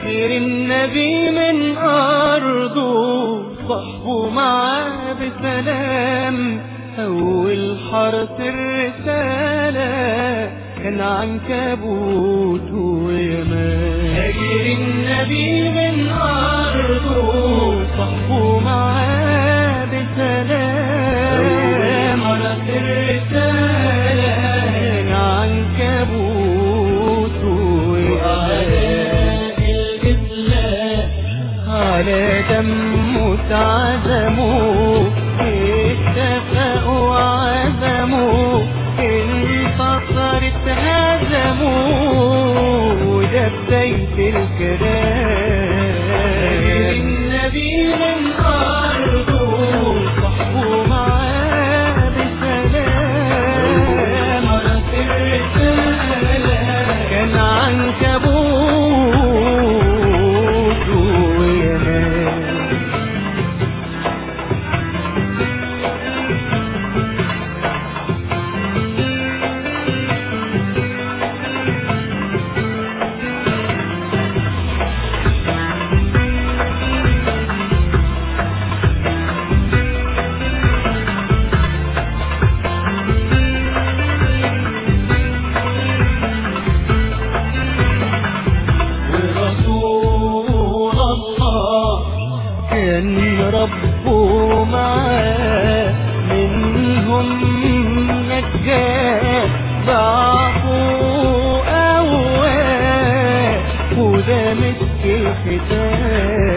غير النبي من أرضه صحبه معاه بسلام أول حرس الرسالة كان عنكبوت ويمان غير النبي من أرضه صحبه معاه بسلام حرس الرسالة كان عنكبوت ويمان الإسلام على دمه تعزموا اتفقوا وعزموا انتصرت هزموا ده بداية الكلام النبي من أرضه صحبه معاه بسلام مرت الرسالة كان عنكبوت وينام ورسول الله كان ربه معاه منهم نجاه ضعفوا أواه وده مسك الختام